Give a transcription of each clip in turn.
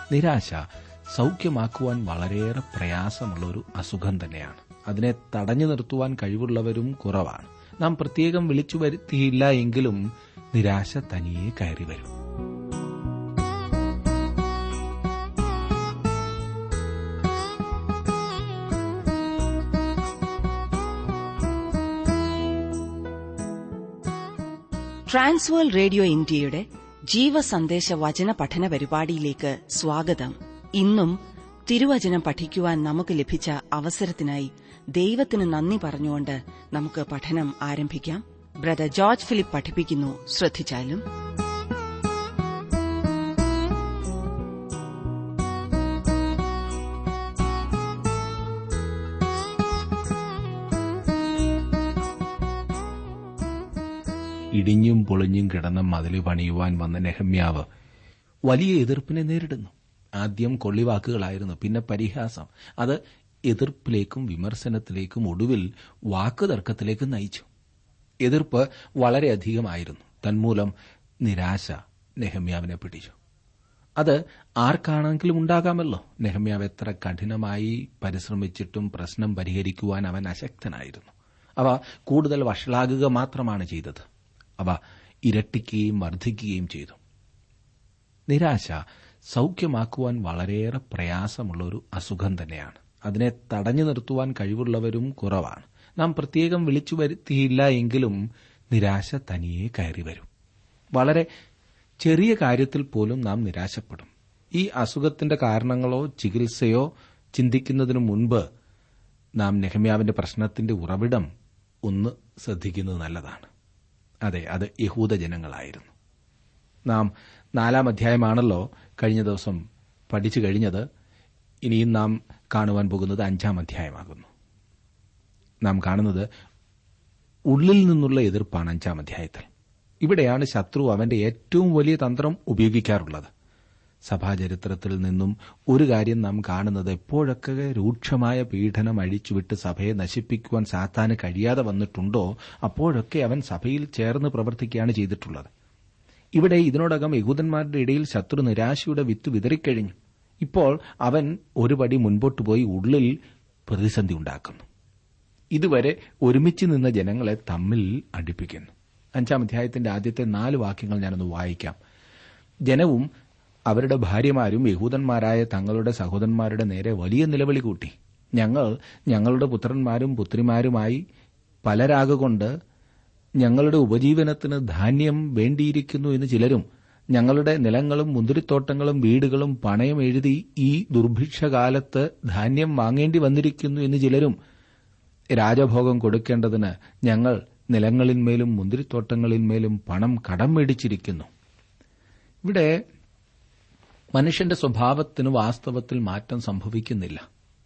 നിരാശ സൌഖ്യമാക്കുവാൻ വളരെയേറെ പ്രയാസമുള്ള ഒരു അസുഖം തന്നെയാണ് അതിനെ തടഞ്ഞു നിർത്തുവാൻ കഴിവുള്ളവരും കുറവാണ് നാം പ്രത്യേകം വിളിച്ചു വരുത്തിയില്ല എങ്കിലും നിരാശ തനിയെ കയറി വരും ട്രാൻസ്വേൾ റേഡിയോ ഇന്ത്യയുടെ ജീവസന്ദേശ വചന പഠന പരിപാടിയിലേക്ക് സ്വാഗതം ഇന്നും തിരുവചനം പഠിക്കുവാൻ നമുക്ക് ലഭിച്ച അവസരത്തിനായി ദൈവത്തിന് നന്ദി പറഞ്ഞുകൊണ്ട് നമുക്ക് പഠനം ആരംഭിക്കാം ബ്രദർ ജോർജ് ഫിലിപ്പ് പഠിപ്പിക്കുന്നു ശ്രദ്ധിച്ചാലും ഇടിഞ്ഞും പൊളിഞ്ഞും കിടന്ന മതില് പണിയുവാൻ വന്ന നെഹമ്യാവ് വലിയ എതിർപ്പിനെ നേരിടുന്നു ആദ്യം കൊള്ളിവാക്കുകളായിരുന്നു പിന്നെ പരിഹാസം അത് എതിർപ്പിലേക്കും വിമർശനത്തിലേക്കും ഒടുവിൽ വാക്കുതർക്കത്തിലേക്കും നയിച്ചു എതിർപ്പ് വളരെയധികമായിരുന്നു തന്മൂലം നിരാശ നെഹമ്യാവിനെ പിടിച്ചു അത് ആർക്കാണെങ്കിലും ഉണ്ടാകാമല്ലോ നെഹമ്യാവ് എത്ര കഠിനമായി പരിശ്രമിച്ചിട്ടും പ്രശ്നം പരിഹരിക്കുവാൻ അവൻ അശക്തനായിരുന്നു അവ കൂടുതൽ വഷളാകുക മാത്രമാണ് ചെയ്തത് അവ ഇരട്ടിക്കുകയും വർദ്ധിക്കുകയും ചെയ്തു നിരാശ സൌഖ്യമാക്കുവാൻ വളരെയേറെ പ്രയാസമുള്ള ഒരു അസുഖം തന്നെയാണ് അതിനെ തടഞ്ഞു നിർത്തുവാൻ കഴിവുള്ളവരും കുറവാണ് നാം പ്രത്യേകം വിളിച്ചു വരുത്തിയില്ല എങ്കിലും നിരാശ തനിയെ കയറി വരും വളരെ ചെറിയ കാര്യത്തിൽ പോലും നാം നിരാശപ്പെടും ഈ അസുഖത്തിന്റെ കാരണങ്ങളോ ചികിത്സയോ ചിന്തിക്കുന്നതിനു മുൻപ് നാം നെഹമ്യാവിന്റെ പ്രശ്നത്തിന്റെ ഉറവിടം ഒന്ന് ശ്രദ്ധിക്കുന്നത് നല്ലതാണ് അതെ അത് യഹൂദ ജനങ്ങളായിരുന്നു നാം നാലാം അധ്യായമാണല്ലോ കഴിഞ്ഞ ദിവസം പഠിച്ചു കഴിഞ്ഞത് ഇനിയും നാം കാണുവാൻ പോകുന്നത് അഞ്ചാം അധ്യായമാകുന്നു നാം കാണുന്നത് ഉള്ളിൽ നിന്നുള്ള എതിർപ്പാണ് അഞ്ചാം അധ്യായത്തിൽ ഇവിടെയാണ് ശത്രു അവന്റെ ഏറ്റവും വലിയ തന്ത്രം ഉപയോഗിക്കാറുള്ളത് സഭാചരിത്രത്തിൽ നിന്നും ഒരു കാര്യം നാം കാണുന്നത് എപ്പോഴൊക്കെ രൂക്ഷമായ പീഡനം അഴിച്ചുവിട്ട് സഭയെ നശിപ്പിക്കുവാൻ സാത്താന് കഴിയാതെ വന്നിട്ടുണ്ടോ അപ്പോഴൊക്കെ അവൻ സഭയിൽ ചേർന്ന് പ്രവർത്തിക്കുകയാണ് ചെയ്തിട്ടുള്ളത് ഇവിടെ ഇതിനോടകം യഹൂദന്മാരുടെ ഇടയിൽ ശത്രു നിരാശയുടെ വിത്ത് വിതറിക്കഴിഞ്ഞു ഇപ്പോൾ അവൻ ഒരു പടി മുൻപോട്ട് പോയി ഉള്ളിൽ പ്രതിസന്ധി ഉണ്ടാക്കുന്നു ഇതുവരെ ഒരുമിച്ച് നിന്ന ജനങ്ങളെ തമ്മിൽ അടുപ്പിക്കുന്നു അഞ്ചാം അധ്യായത്തിന്റെ ആദ്യത്തെ നാല് വാക്യങ്ങൾ ഞാനൊന്ന് വായിക്കാം ജനവും അവരുടെ ഭാര്യമാരും യഹൂദന്മാരായ തങ്ങളുടെ സഹോദരന്മാരുടെ നേരെ വലിയ നിലവിളി കൂട്ടി ഞങ്ങൾ ഞങ്ങളുടെ പുത്രന്മാരും പുത്രിമാരുമായി പലരാകൊണ്ട് ഞങ്ങളുടെ ഉപജീവനത്തിന് ധാന്യം വേണ്ടിയിരിക്കുന്നു എന്ന് ചിലരും ഞങ്ങളുടെ നിലങ്ങളും മുന്തിരിത്തോട്ടങ്ങളും വീടുകളും പണയം എഴുതി ഈ ദുർഭിക്ഷകാലത്ത് ധാന്യം വാങ്ങേണ്ടി വന്നിരിക്കുന്നു എന്ന് ചിലരും രാജഭോഗം കൊടുക്കേണ്ടതിന് ഞങ്ങൾ നിലങ്ങളിന്മേലും മുന്തിരിത്തോട്ടങ്ങളിന്മേലും പണം കടം മേടിച്ചിരിക്കുന്നു ഇവിടെ മനുഷ്യന്റെ സ്വഭാവത്തിന് വാസ്തവത്തിൽ മാറ്റം സംഭവിക്കുന്നില്ല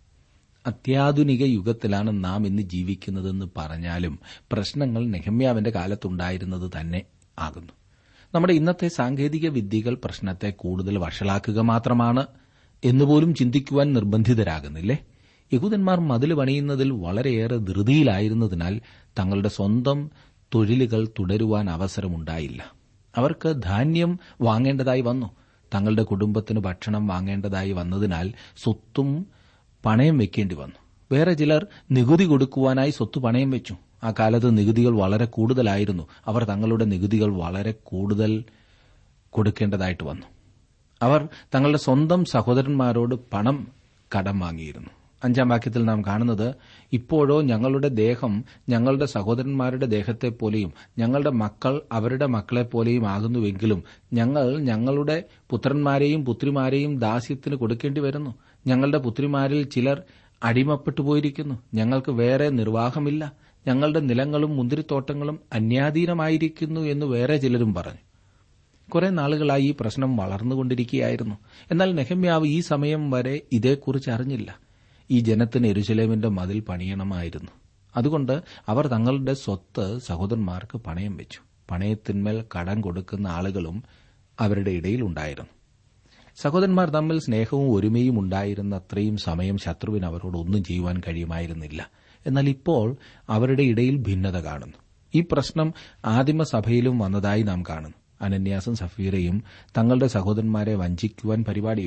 അത്യാധുനിക യുഗത്തിലാണ് നാം ഇന്ന് ജീവിക്കുന്നതെന്ന് പറഞ്ഞാലും പ്രശ്നങ്ങൾ നെഹമ്യാവിന്റെ കാലത്തുണ്ടായിരുന്നത് തന്നെ ആകുന്നു നമ്മുടെ ഇന്നത്തെ സാങ്കേതിക വിദ്യകൾ പ്രശ്നത്തെ കൂടുതൽ വഷളാക്കുക മാത്രമാണ് എന്നുപോലും ചിന്തിക്കുവാൻ നിർബന്ധിതരാകുന്നില്ലേ യഹൂദന്മാർ മതിൽ പണിയുന്നതിൽ വളരെയേറെ ധൃതിയിലായിരുന്നതിനാൽ തങ്ങളുടെ സ്വന്തം തൊഴിലുകൾ തുടരുവാൻ അവസരമുണ്ടായില്ല അവർക്ക് ധാന്യം വാങ്ങേണ്ടതായി വന്നു തങ്ങളുടെ കുടുംബത്തിന് ഭക്ഷണം വാങ്ങേണ്ടതായി വന്നതിനാൽ സ്വത്തും പണയം വെക്കേണ്ടി വന്നു വേറെ ചിലർ നികുതി കൊടുക്കുവാനായി സ്വത്ത് പണയം വെച്ചു ആ കാലത്ത് നികുതികൾ വളരെ കൂടുതലായിരുന്നു അവർ തങ്ങളുടെ നികുതികൾ വളരെ കൂടുതൽ കൊടുക്കേണ്ടതായിട്ട് വന്നു അവർ തങ്ങളുടെ സ്വന്തം സഹോദരന്മാരോട് പണം കടം വാങ്ങിയിരുന്നു അഞ്ചാം വാക്യത്തിൽ നാം കാണുന്നത് ഇപ്പോഴോ ഞങ്ങളുടെ ദേഹം ഞങ്ങളുടെ സഹോദരന്മാരുടെ ദേഹത്തെപ്പോലെയും ഞങ്ങളുടെ മക്കൾ അവരുടെ മക്കളെപ്പോലെയും ആകുന്നുവെങ്കിലും ഞങ്ങൾ ഞങ്ങളുടെ പുത്രന്മാരെയും പുത്രിമാരെയും ദാസ്യത്തിന് കൊടുക്കേണ്ടി വരുന്നു ഞങ്ങളുടെ പുത്രിമാരിൽ ചിലർ അടിമപ്പെട്ടു പോയിരിക്കുന്നു ഞങ്ങൾക്ക് വേറെ നിർവാഹമില്ല ഞങ്ങളുടെ നിലങ്ങളും മുന്തിരിത്തോട്ടങ്ങളും അന്യാധീനമായിരിക്കുന്നു എന്ന് വേറെ ചിലരും പറഞ്ഞു കുറെ നാളുകളായി ഈ പ്രശ്നം വളർന്നുകൊണ്ടിരിക്കുകയായിരുന്നു എന്നാൽ നെഹമ്യാവ് ഈ സമയം വരെ ഇതേക്കുറിച്ച് അറിഞ്ഞില്ല ഈ ജനത്തിന് എരുശലേമിന്റെ മതിൽ പണിയണമായിരുന്നു അതുകൊണ്ട് അവർ തങ്ങളുടെ സ്വത്ത് സഹോദരന്മാർക്ക് പണയം വെച്ചു പണയത്തിന്മേൽ കടം കൊടുക്കുന്ന ആളുകളും അവരുടെ ഇടയിൽ ഉണ്ടായിരുന്നു സഹോദരന്മാർ തമ്മിൽ സ്നേഹവും ഒരുമയും ഉണ്ടായിരുന്ന അത്രയും സമയം ശത്രുവിന് അവരോട് ഒന്നും ചെയ്യുവാൻ കഴിയുമായിരുന്നില്ല എന്നാൽ ഇപ്പോൾ അവരുടെ ഇടയിൽ ഭിന്നത കാണുന്നു ഈ പ്രശ്നം ആദിമസഭയിലും വന്നതായി നാം കാണുന്നു അനന്യാസും സഫീറയും തങ്ങളുടെ സഹോദരന്മാരെ വഞ്ചിക്കുവാൻ പരിപാടിയിട്ടു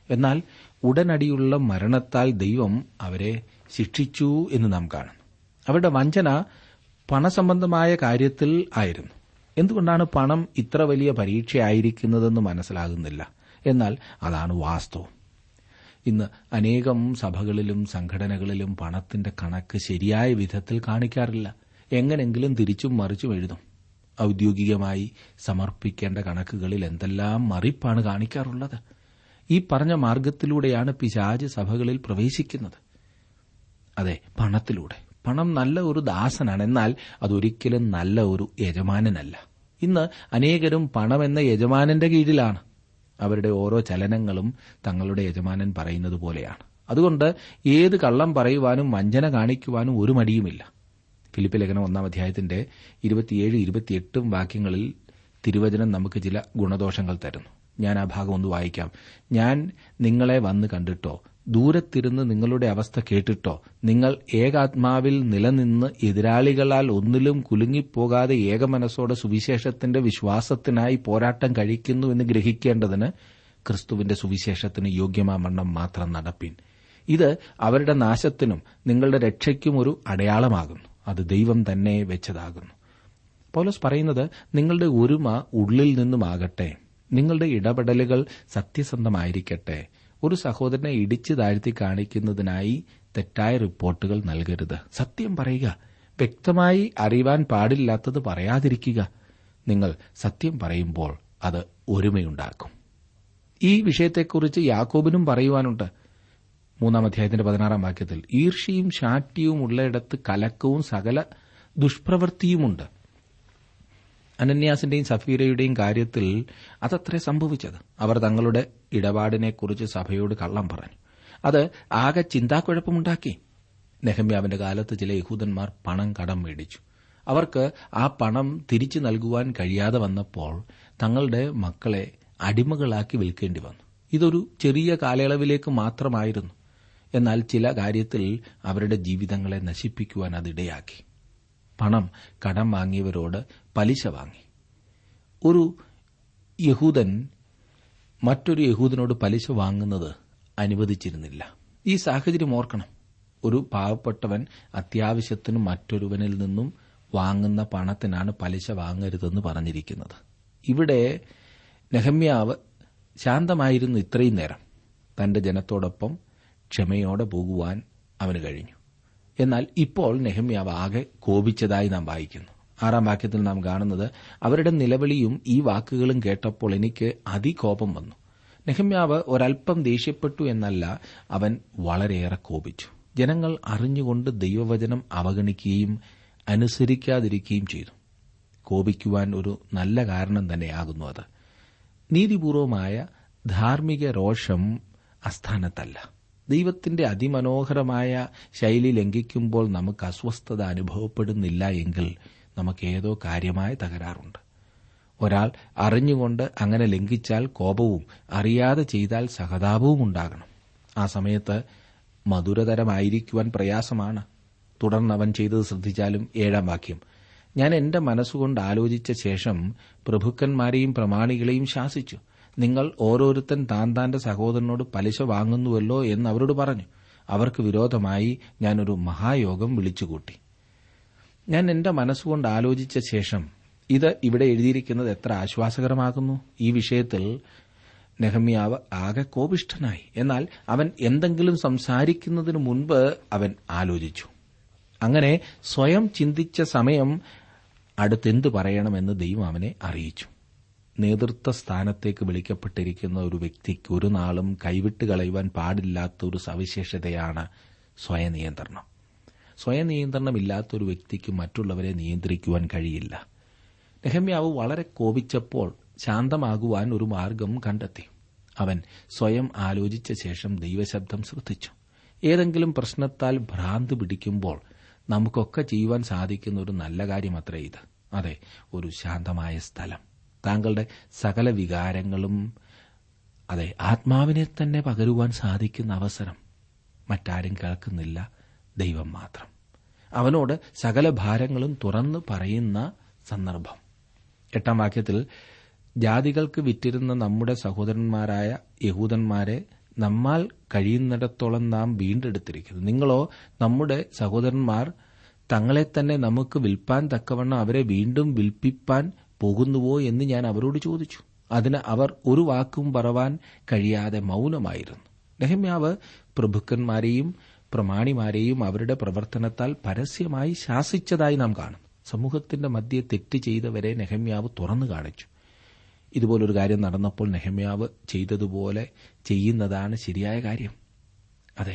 എന്നാൽ ഉടനടിയുള്ള മരണത്താൽ ദൈവം അവരെ ശിക്ഷിച്ചു എന്ന് നാം കാണുന്നു അവരുടെ വഞ്ചന പണസംബന്ധമായ കാര്യത്തിൽ ആയിരുന്നു എന്തുകൊണ്ടാണ് പണം ഇത്ര വലിയ പരീക്ഷയായിരിക്കുന്നതെന്ന് മനസ്സിലാകുന്നില്ല എന്നാൽ അതാണ് വാസ്തവം ഇന്ന് അനേകം സഭകളിലും സംഘടനകളിലും പണത്തിന്റെ കണക്ക് ശരിയായ വിധത്തിൽ കാണിക്കാറില്ല എങ്ങനെങ്കിലും തിരിച്ചും മറിച്ചും എഴുതും ഔദ്യോഗികമായി സമർപ്പിക്കേണ്ട കണക്കുകളിൽ എന്തെല്ലാം മറിപ്പാണ് കാണിക്കാറുള്ളത് ഈ പറഞ്ഞ മാർഗത്തിലൂടെയാണ് പിശാജ് സഭകളിൽ പ്രവേശിക്കുന്നത് അതെ പണത്തിലൂടെ പണം നല്ല ഒരു ദാസനാണ് എന്നാൽ അതൊരിക്കലും നല്ല ഒരു യജമാനനല്ല ഇന്ന് അനേകരും പണം എന്ന യജമാനന്റെ കീഴിലാണ് അവരുടെ ഓരോ ചലനങ്ങളും തങ്ങളുടെ യജമാനൻ പറയുന്നത് പോലെയാണ് അതുകൊണ്ട് ഏത് കള്ളം പറയുവാനും വഞ്ചന കാണിക്കുവാനും ഒരു മടിയുമില്ല ഫിലിപ്പ് ലേഖനം ഒന്നാം അധ്യായത്തിന്റെ ഇരുപത്തിയേഴ് ഇരുപത്തിയെട്ടും വാക്യങ്ങളിൽ തിരുവചനം നമുക്ക് ചില ഗുണദോഷങ്ങൾ തരുന്നു ഞാൻ ആ ഭാഗം ഒന്ന് വായിക്കാം ഞാൻ നിങ്ങളെ വന്ന് കണ്ടിട്ടോ ദൂരത്തിരുന്ന് നിങ്ങളുടെ അവസ്ഥ കേട്ടിട്ടോ നിങ്ങൾ ഏകാത്മാവിൽ നിലനിന്ന് എതിരാളികളാൽ ഒന്നിലും കുലുങ്ങിപ്പോകാതെ ഏകമനസ്സോടെ സുവിശേഷത്തിന്റെ വിശ്വാസത്തിനായി പോരാട്ടം കഴിക്കുന്നു എന്ന് ഗ്രഹിക്കേണ്ടതിന് ക്രിസ്തുവിന്റെ സുവിശേഷത്തിന് യോഗ്യമാമണ്ണം മാത്രം നടപ്പിൻ ഇത് അവരുടെ നാശത്തിനും നിങ്ങളുടെ രക്ഷയ്ക്കും ഒരു അടയാളമാകുന്നു അത് ദൈവം തന്നെ വെച്ചതാകുന്നു പൗലോസ് പറയുന്നത് നിങ്ങളുടെ ഒരുമ ഉള്ളിൽ നിന്നുമാകട്ടെ നിങ്ങളുടെ ഇടപെടലുകൾ സത്യസന്ധമായിരിക്കട്ടെ ഒരു സഹോദരനെ ഇടിച്ചു താഴ്ത്തി കാണിക്കുന്നതിനായി തെറ്റായ റിപ്പോർട്ടുകൾ നൽകരുത് സത്യം പറയുക വ്യക്തമായി അറിയുവാൻ പാടില്ലാത്തത് പറയാതിരിക്കുക നിങ്ങൾ സത്യം പറയുമ്പോൾ അത് ഒരുമയുണ്ടാക്കും ഈ വിഷയത്തെക്കുറിച്ച് യാക്കോബിനും പറയുവാനുണ്ട് മൂന്നാം അധ്യായത്തിന്റെ പതിനാറാം വാക്യത്തിൽ ഈർഷ്യയും ശാഠ്യവും ഉള്ളയിടത്ത് കലക്കവും സകല ദുഷ്പ്രവൃത്തിയുമുണ്ട് അനന്യാസിന്റെയും സഫീരയുടെയും കാര്യത്തിൽ അതത്രേ സംഭവിച്ചത് അവർ തങ്ങളുടെ ഇടപാടിനെക്കുറിച്ച് സഭയോട് കള്ളം പറഞ്ഞു അത് ആകെ ചിന്താക്കുഴപ്പമുണ്ടാക്കി നെഹമ്യാവിന്റെ കാലത്ത് ചില യഹൂദന്മാർ പണം കടം മേടിച്ചു അവർക്ക് ആ പണം തിരിച്ചു നൽകുവാൻ കഴിയാതെ വന്നപ്പോൾ തങ്ങളുടെ മക്കളെ അടിമകളാക്കി വിൽക്കേണ്ടി വന്നു ഇതൊരു ചെറിയ കാലയളവിലേക്ക് മാത്രമായിരുന്നു എന്നാൽ ചില കാര്യത്തിൽ അവരുടെ ജീവിതങ്ങളെ നശിപ്പിക്കുവാൻ അതിടയാക്കി പണം കടം വാങ്ങിയവരോട് പലിശ വാങ്ങി ഒരു യഹൂദൻ മറ്റൊരു യഹൂദനോട് പലിശ വാങ്ങുന്നത് അനുവദിച്ചിരുന്നില്ല ഈ സാഹചര്യം ഓർക്കണം ഒരു പാവപ്പെട്ടവൻ അത്യാവശ്യത്തിന് മറ്റൊരുവനിൽ നിന്നും വാങ്ങുന്ന പണത്തിനാണ് പലിശ വാങ്ങരുതെന്ന് പറഞ്ഞിരിക്കുന്നത് ഇവിടെ നെഹമ്യാവ് ശാന്തമായിരുന്നു ഇത്രയും നേരം തന്റെ ജനത്തോടൊപ്പം ക്ഷമയോടെ പോകുവാൻ അവന് കഴിഞ്ഞു എന്നാൽ ഇപ്പോൾ നെഹമ്യാവ് ആകെ കോപിച്ചതായി നാം വായിക്കുന്നു ആറാം വാക്യത്തിൽ നാം കാണുന്നത് അവരുടെ നിലവിളിയും ഈ വാക്കുകളും കേട്ടപ്പോൾ എനിക്ക് അതികോപം വന്നു നെഹമ്യാവ് ഒരൽപ്പം ദേഷ്യപ്പെട്ടു എന്നല്ല അവൻ വളരെയേറെ കോപിച്ചു ജനങ്ങൾ അറിഞ്ഞുകൊണ്ട് ദൈവവചനം അവഗണിക്കുകയും അനുസരിക്കാതിരിക്കുകയും ചെയ്തു കോപിക്കുവാൻ ഒരു നല്ല കാരണം തന്നെയാകുന്നു അത് നീതിപൂർവമായ ധാർമ്മിക രോഷം അസ്ഥാനത്തല്ല ദൈവത്തിന്റെ അതിമനോഹരമായ ശൈലി ലംഘിക്കുമ്പോൾ നമുക്ക് അസ്വസ്ഥത അനുഭവപ്പെടുന്നില്ല എങ്കിൽ നമുക്ക് ഏതോ കാര്യമായ തകരാറുണ്ട് ഒരാൾ അറിഞ്ഞുകൊണ്ട് അങ്ങനെ ലംഘിച്ചാൽ കോപവും അറിയാതെ ചെയ്താൽ സഹതാപവും ഉണ്ടാകണം ആ സമയത്ത് മധുരതരമായിരിക്കുവാൻ പ്രയാസമാണ് തുടർന്ന് അവൻ ചെയ്തത് ശ്രദ്ധിച്ചാലും ഏഴാം വാക്യം ഞാൻ എന്റെ മനസ്സുകൊണ്ട് ആലോചിച്ച ശേഷം പ്രഭുക്കന്മാരെയും പ്രമാണികളെയും ശാസിച്ചു നിങ്ങൾ ഓരോരുത്തൻ താൻ താന്റെ സഹോദരനോട് പലിശ വാങ്ങുന്നുവല്ലോ എന്ന് അവരോട് പറഞ്ഞു അവർക്ക് വിരോധമായി ഞാനൊരു മഹായോഗം വിളിച്ചുകൂട്ടി ഞാൻ എന്റെ മനസ്സുകൊണ്ട് ആലോചിച്ച ശേഷം ഇത് ഇവിടെ എഴുതിയിരിക്കുന്നത് എത്ര ആശ്വാസകരമാകുന്നു ഈ വിഷയത്തിൽ നെഹമ്യാവ് ആകെ കോപിഷ്ഠനായി എന്നാൽ അവൻ എന്തെങ്കിലും സംസാരിക്കുന്നതിന് മുൻപ് അവൻ ആലോചിച്ചു അങ്ങനെ സ്വയം ചിന്തിച്ച സമയം അടുത്തെന്ത് പറയണമെന്ന് ദൈവം അവനെ അറിയിച്ചു നേതൃത്വ സ്ഥാനത്തേക്ക് വിളിക്കപ്പെട്ടിരിക്കുന്ന ഒരു വ്യക്തിക്ക് ഒരു നാളും കൈവിട്ട് കളയുവാൻ പാടില്ലാത്ത ഒരു സവിശേഷതയാണ് സ്വയനിയന്ത്രണം സ്വയനിയന്ത്രണമില്ലാത്ത ഒരു വ്യക്തിക്ക് മറ്റുള്ളവരെ നിയന്ത്രിക്കുവാൻ കഴിയില്ല നെഹമ്യാവ് വളരെ കോപിച്ചപ്പോൾ ശാന്തമാകുവാൻ ഒരു മാർഗം കണ്ടെത്തി അവൻ സ്വയം ആലോചിച്ച ശേഷം ദൈവശബ്ദം ശ്രദ്ധിച്ചു ഏതെങ്കിലും പ്രശ്നത്താൽ ഭ്രാന്ത് പിടിക്കുമ്പോൾ നമുക്കൊക്കെ ചെയ്യുവാൻ സാധിക്കുന്ന ഒരു നല്ല കാര്യമത്രേ ഇത് അതെ ഒരു ശാന്തമായ സ്ഥലം താങ്കളുടെ സകല വികാരങ്ങളും അതെ ആത്മാവിനെ തന്നെ പകരുവാൻ സാധിക്കുന്ന അവസരം മറ്റാരും കേൾക്കുന്നില്ല ദൈവം മാത്രം അവനോട് സകല ഭാരങ്ങളും തുറന്നു പറയുന്ന സന്ദർഭം എട്ടാം വാക്യത്തിൽ ജാതികൾക്ക് വിറ്റിരുന്ന നമ്മുടെ സഹോദരന്മാരായ യഹൂദന്മാരെ നമ്മാൽ കഴിയുന്നിടത്തോളം നാം വീണ്ടെടുത്തിരിക്കുന്നു നിങ്ങളോ നമ്മുടെ സഹോദരന്മാർ തങ്ങളെ തന്നെ നമുക്ക് വിൽപ്പാൻ തക്കവണ്ണം അവരെ വീണ്ടും വിൽപ്പിപ്പാൻ പോകുന്നുവോ എന്ന് ഞാൻ അവരോട് ചോദിച്ചു അതിന് അവർ ഒരു വാക്കും പറവാൻ കഴിയാതെ മൗനമായിരുന്നു നെഹമ്യാവ് പ്രഭുക്കന്മാരെയും പ്രമാണിമാരെയും അവരുടെ പ്രവർത്തനത്താൽ പരസ്യമായി ശാസിച്ചതായി നാം കാണും സമൂഹത്തിന്റെ മധ്യെ തെറ്റ് ചെയ്തവരെ നെഹമ്യാവ് തുറന്നു കാണിച്ചു ഇതുപോലൊരു കാര്യം നടന്നപ്പോൾ നെഹമ്യാവ് ചെയ്തതുപോലെ ചെയ്യുന്നതാണ് ശരിയായ കാര്യം അതെ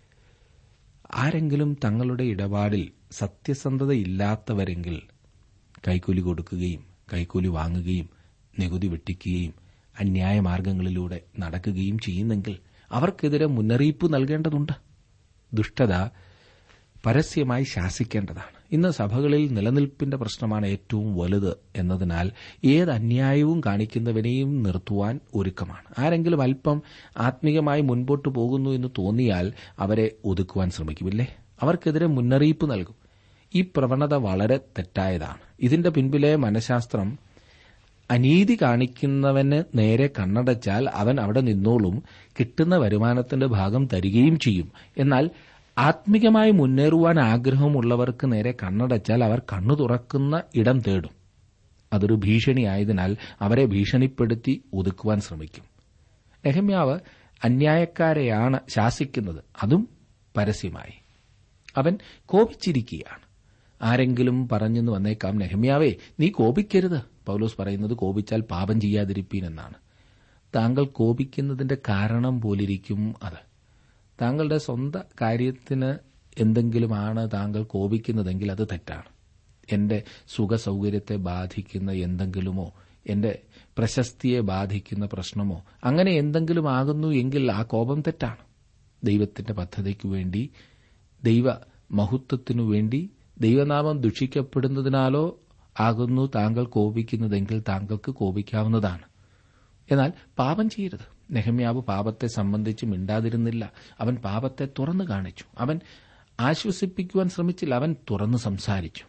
ആരെങ്കിലും തങ്ങളുടെ ഇടപാടിൽ സത്യസന്ധതയില്ലാത്തവരെങ്കിൽ കൈക്കൂലി കൊടുക്കുകയും കൈക്കൂലി വാങ്ങുകയും നികുതി വെട്ടിക്കുകയും അന്യായ മാർഗങ്ങളിലൂടെ നടക്കുകയും ചെയ്യുന്നെങ്കിൽ അവർക്കെതിരെ മുന്നറിയിപ്പ് നൽകേണ്ടതുണ്ട് ദുഷ്ടത പരസ്യമായി ശാസിക്കേണ്ടതാണ് ഇന്ന് സഭകളിൽ നിലനിൽപ്പിന്റെ പ്രശ്നമാണ് ഏറ്റവും വലുത് എന്നതിനാൽ ഏത് അന്യായവും കാണിക്കുന്നവനെയും നിർത്തുവാൻ ഒരുക്കമാണ് ആരെങ്കിലും അല്പം ആത്മീയമായി മുൻപോട്ട് പോകുന്നു എന്ന് തോന്നിയാൽ അവരെ ഒതുക്കുവാൻ ശ്രമിക്കുമില്ലേ അവർക്കെതിരെ മുന്നറിയിപ്പ് നൽകും ഈ പ്രവണത വളരെ തെറ്റായതാണ് ഇതിന്റെ പിൻപിലെ മനഃശാസ്ത്രം അനീതി കാണിക്കുന്നവന് നേരെ കണ്ണടച്ചാൽ അവൻ അവിടെ നിന്നോളും കിട്ടുന്ന വരുമാനത്തിന്റെ ഭാഗം തരികയും ചെയ്യും എന്നാൽ ആത്മികമായി മുന്നേറുവാൻ ആഗ്രഹമുള്ളവർക്ക് നേരെ കണ്ണടച്ചാൽ അവർ കണ്ണു തുറക്കുന്ന ഇടം തേടും അതൊരു ഭീഷണിയായതിനാൽ അവരെ ഭീഷണിപ്പെടുത്തി ഒതുക്കുവാൻ ശ്രമിക്കും നെഹമ്യാവ് അന്യായക്കാരെയാണ് ശാസിക്കുന്നത് അതും പരസ്യമായി അവൻ കോപിച്ചിരിക്കുകയാണ് ആരെങ്കിലും പറഞ്ഞെന്ന് വന്നേക്കാം നെഹമ്യാവേ നീ കോപിക്കരുത് പൗലോസ് പറയുന്നത് കോപിച്ചാൽ പാപം ചെയ്യാതിരിപ്പീൻ എന്നാണ് താങ്കൾ കോപിക്കുന്നതിന്റെ കാരണം പോലിരിക്കും അത് താങ്കളുടെ സ്വന്തം കാര്യത്തിന് എന്തെങ്കിലുമാണ് താങ്കൾ കോപിക്കുന്നതെങ്കിൽ അത് തെറ്റാണ് എന്റെ സുഖ സൗകര്യത്തെ ബാധിക്കുന്ന എന്തെങ്കിലുമോ എന്റെ പ്രശസ്തിയെ ബാധിക്കുന്ന പ്രശ്നമോ അങ്ങനെ എന്തെങ്കിലും ആകുന്നു എങ്കിൽ ആ കോപം തെറ്റാണ് ദൈവത്തിന്റെ പദ്ധതിക്കു വേണ്ടി ദൈവ മഹത്വത്തിനു വേണ്ടി ദൈവനാമം ദുഷിക്കപ്പെടുന്നതിനാലോ ആകുന്നു താങ്കൾ കോപിക്കുന്നതെങ്കിൽ താങ്കൾക്ക് കോപിക്കാവുന്നതാണ് എന്നാൽ പാപം ചെയ്യരുത് നെഹമ്യാവ് പാപത്തെ സംബന്ധിച്ച് മിണ്ടാതിരുന്നില്ല അവൻ പാപത്തെ തുറന്നു കാണിച്ചു അവൻ ആശ്വസിപ്പിക്കുവാൻ ശ്രമിച്ചില്ല അവൻ തുറന്നു സംസാരിച്ചു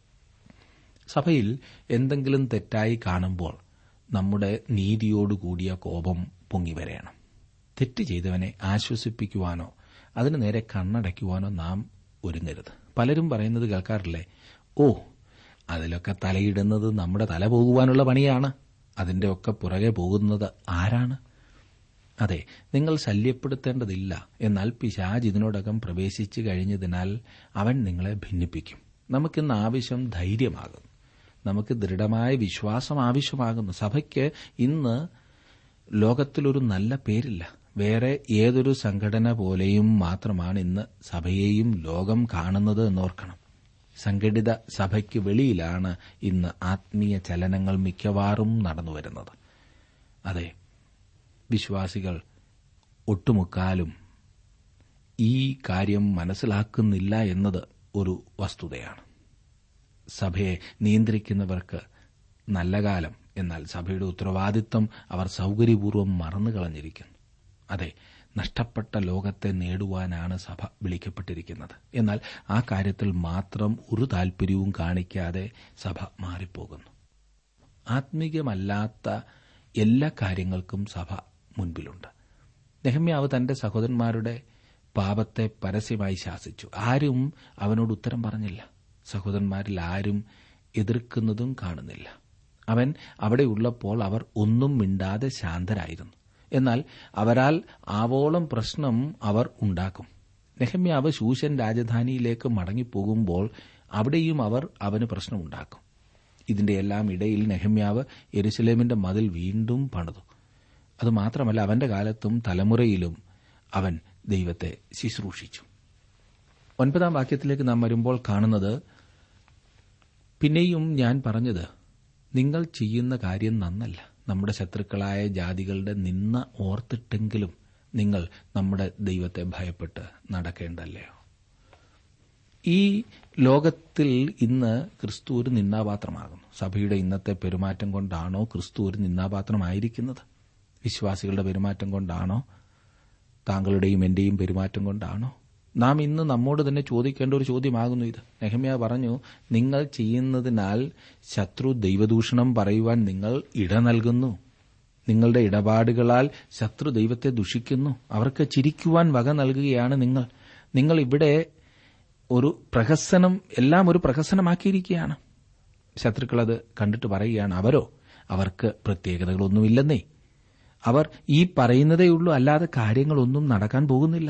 സഭയിൽ എന്തെങ്കിലും തെറ്റായി കാണുമ്പോൾ നമ്മുടെ നീതിയോടുകൂടിയ കോപം പൊങ്ങിവരയണം തെറ്റ് ചെയ്തവനെ ആശ്വസിപ്പിക്കുവാനോ അതിനു നേരെ കണ്ണടയ്ക്കുവാനോ നാം ഒരുങ്ങരുത് പലരും പറയുന്നത് കേൾക്കാറില്ലേ ഓ അതിലൊക്കെ തലയിടുന്നത് നമ്മുടെ തല പോകുവാനുള്ള പണിയാണ് അതിന്റെ ഒക്കെ പുറകെ പോകുന്നത് ആരാണ് അതെ നിങ്ങൾ ശല്യപ്പെടുത്തേണ്ടതില്ല എന്നാൽ പിശാജ് ഇതിനോടകം പ്രവേശിച്ചു കഴിഞ്ഞതിനാൽ അവൻ നിങ്ങളെ ഭിന്നിപ്പിക്കും നമുക്കിന്ന് ആവശ്യം ധൈര്യമാകുന്നു നമുക്ക് ദൃഢമായ വിശ്വാസം ആവശ്യമാകുന്നു സഭയ്ക്ക് ഇന്ന് ലോകത്തിലൊരു നല്ല പേരില്ല വേറെ ഏതൊരു സംഘടന പോലെയും മാത്രമാണ് ഇന്ന് സഭയെയും ലോകം കാണുന്നത് എന്നോർക്കണം സംഘടിത സഭയ്ക്ക് വെളിയിലാണ് ഇന്ന് ആത്മീയ ചലനങ്ങൾ മിക്കവാറും നടന്നുവരുന്നത് അതെ വിശ്വാസികൾ ഒട്ടുമുക്കാലും ഈ കാര്യം മനസ്സിലാക്കുന്നില്ല എന്നത് ഒരു വസ്തുതയാണ് സഭയെ നിയന്ത്രിക്കുന്നവർക്ക് നല്ല കാലം എന്നാൽ സഭയുടെ ഉത്തരവാദിത്തം അവർ സൌകര്യപൂർവ്വം മറന്നുകളഞ്ഞിരിക്കുന്നു അതെ നഷ്ടപ്പെട്ട ലോകത്തെ നേടുവാനാണ് സഭ വിളിക്കപ്പെട്ടിരിക്കുന്നത് എന്നാൽ ആ കാര്യത്തിൽ മാത്രം ഒരു താൽപര്യവും കാണിക്കാതെ സഭ മാറിപ്പോകുന്നു ആത്മീകമല്ലാത്ത എല്ലാ കാര്യങ്ങൾക്കും സഭ മുൻപിലുണ്ട് നെഹമ്യാവ് തന്റെ സഹോദരന്മാരുടെ പാപത്തെ പരസ്യമായി ശാസിച്ചു ആരും അവനോട് ഉത്തരം പറഞ്ഞില്ല സഹോദരന്മാരിൽ ആരും എതിർക്കുന്നതും കാണുന്നില്ല അവൻ അവിടെ ഉള്ളപ്പോൾ അവർ ഒന്നും മിണ്ടാതെ ശാന്തരായിരുന്നു എന്നാൽ അവരാൽ ആവോളം പ്രശ്നം അവർ ഉണ്ടാക്കും നെഹമ്യാവ് ശൂശൻ രാജധാനിയിലേക്ക് മടങ്ങിപ്പോകുമ്പോൾ അവിടെയും അവർ അവന് പ്രശ്നമുണ്ടാക്കും ഇതിന്റെ എല്ലാം ഇടയിൽ നെഹമ്യാവ് എരുസലേമിന്റെ മതിൽ വീണ്ടും പണിതു അതുമാത്രമല്ല അവന്റെ കാലത്തും തലമുറയിലും അവൻ ദൈവത്തെ ശുശ്രൂഷിച്ചു ഒൻപതാം വാക്യത്തിലേക്ക് നാം വരുമ്പോൾ കാണുന്നത് പിന്നെയും ഞാൻ പറഞ്ഞത് നിങ്ങൾ ചെയ്യുന്ന കാര്യം നന്നല്ല നമ്മുടെ ശത്രുക്കളായ ജാതികളുടെ നിന്ന ഓർത്തിട്ടെങ്കിലും നിങ്ങൾ നമ്മുടെ ദൈവത്തെ ഭയപ്പെട്ട് നടക്കേണ്ടല്ലയോ ഈ ലോകത്തിൽ ഇന്ന് ക്രിസ്തു ഒരു നിന്നാപാത്രമാകുന്നു സഭയുടെ ഇന്നത്തെ പെരുമാറ്റം കൊണ്ടാണോ ക്രിസ്തു ഒരു നിന്നാപാത്രമായിരിക്കുന്നത് വിശ്വാസികളുടെ പെരുമാറ്റം കൊണ്ടാണോ താങ്കളുടെയും എന്റെയും പെരുമാറ്റം കൊണ്ടാണോ നാം ഇന്ന് നമ്മോട് തന്നെ ചോദിക്കേണ്ട ഒരു ചോദ്യമാകുന്നു ഇത് നെഹമ്യ പറഞ്ഞു നിങ്ങൾ ചെയ്യുന്നതിനാൽ ശത്രു ദൈവദൂഷണം പറയുവാൻ നിങ്ങൾ ഇട നൽകുന്നു നിങ്ങളുടെ ഇടപാടുകളാൽ ശത്രു ദൈവത്തെ ദുഷിക്കുന്നു അവർക്ക് ചിരിക്കുവാൻ വക നൽകുകയാണ് നിങ്ങൾ നിങ്ങൾ ഇവിടെ ഒരു പ്രഹസനം എല്ലാം ഒരു പ്രഹസനമാക്കിയിരിക്കുകയാണ് ശത്രുക്കൾ അത് കണ്ടിട്ട് പറയുകയാണ് അവരോ അവർക്ക് പ്രത്യേകതകളൊന്നുമില്ലെന്നേ അവർ ഈ പറയുന്നതേയുള്ളൂ അല്ലാതെ കാര്യങ്ങളൊന്നും നടക്കാൻ പോകുന്നില്ല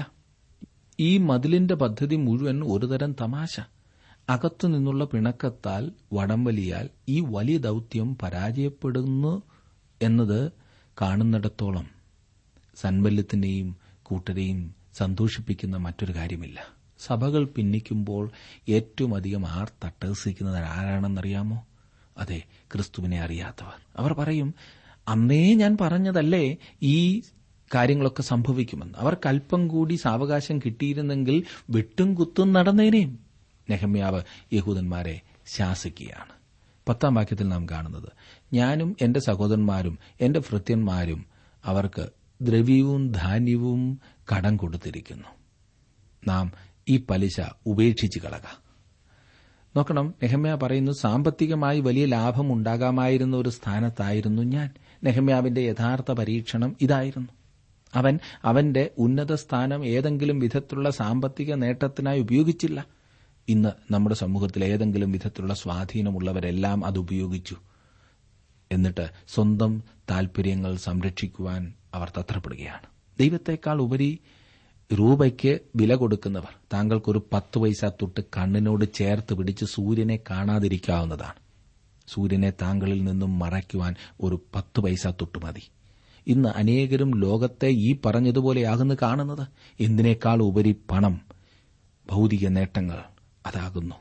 ഈ മതിലിന്റെ പദ്ധതി മുഴുവൻ ഒരുതരം തമാശ അകത്തു നിന്നുള്ള പിണക്കത്താൽ വടംവലിയാൽ ഈ വലിയ ദൌത്യം പരാജയപ്പെടുന്നു എന്നത് കാണുന്നിടത്തോളം സൻബല്യത്തിന്റെയും കൂട്ടരെയും സന്തോഷിപ്പിക്കുന്ന മറ്റൊരു കാര്യമില്ല സഭകൾ ഭിന്നിക്കുമ്പോൾ ഏറ്റവും അധികം ആർ തട്ടഹസിക്കുന്നത് ആരാണെന്നറിയാമോ അതെ ക്രിസ്തുവിനെ അറിയാത്തവർ അവർ പറയും അന്നേ ഞാൻ പറഞ്ഞതല്ലേ ഈ കാര്യങ്ങളൊക്കെ സംഭവിക്കുമെന്ന് അവർക്ക് അല്പം കൂടി സാവകാശം കിട്ടിയിരുന്നെങ്കിൽ വെട്ടും കുത്തും നടന്നേനേയും നെഹമ്യാവ് യഹൂദന്മാരെ ശാസിക്കുകയാണ് പത്താം വാക്യത്തിൽ നാം കാണുന്നത് ഞാനും എന്റെ സഹോദരന്മാരും എന്റെ ഭൃത്യന്മാരും അവർക്ക് ദ്രവ്യവും ധാന്യവും കടം കൊടുത്തിരിക്കുന്നു നാം ഈ പലിശ ഉപേക്ഷിച്ച് കളക നോക്കണം നെഹമ്യ പറയുന്നു സാമ്പത്തികമായി വലിയ ലാഭം ഉണ്ടാകാമായിരുന്ന ഒരു സ്ഥാനത്തായിരുന്നു ഞാൻ നെഹമ്യാവിന്റെ യഥാർത്ഥ പരീക്ഷണം ഇതായിരുന്നു അവൻ അവന്റെ ഉന്നത സ്ഥാനം ഏതെങ്കിലും വിധത്തിലുള്ള സാമ്പത്തിക നേട്ടത്തിനായി ഉപയോഗിച്ചില്ല ഇന്ന് നമ്മുടെ സമൂഹത്തിൽ ഏതെങ്കിലും വിധത്തിലുള്ള സ്വാധീനമുള്ളവരെല്ലാം അത് ഉപയോഗിച്ചു എന്നിട്ട് സ്വന്തം താൽപര്യങ്ങൾ സംരക്ഷിക്കുവാൻ അവർ തത്രപ്പെടുകയാണ് ദൈവത്തെക്കാൾ ഉപരി രൂപയ്ക്ക് വില കൊടുക്കുന്നവർ താങ്കൾക്കൊരു പത്ത് പൈസ തൊട്ട് കണ്ണിനോട് ചേർത്ത് പിടിച്ച് സൂര്യനെ കാണാതിരിക്കാവുന്നതാണ് സൂര്യനെ താങ്കളിൽ നിന്നും മറയ്ക്കുവാൻ ഒരു പത്ത് പൈസ തൊട്ട് മതി ഇന്ന് അനേകരും ലോകത്തെ ഈ പറഞ്ഞതുപോലെയാകുന്നു കാണുന്നത് എന്തിനേക്കാൾ ഉപരി പണം ഭൗതിക നേട്ടങ്ങൾ അതാകുന്നു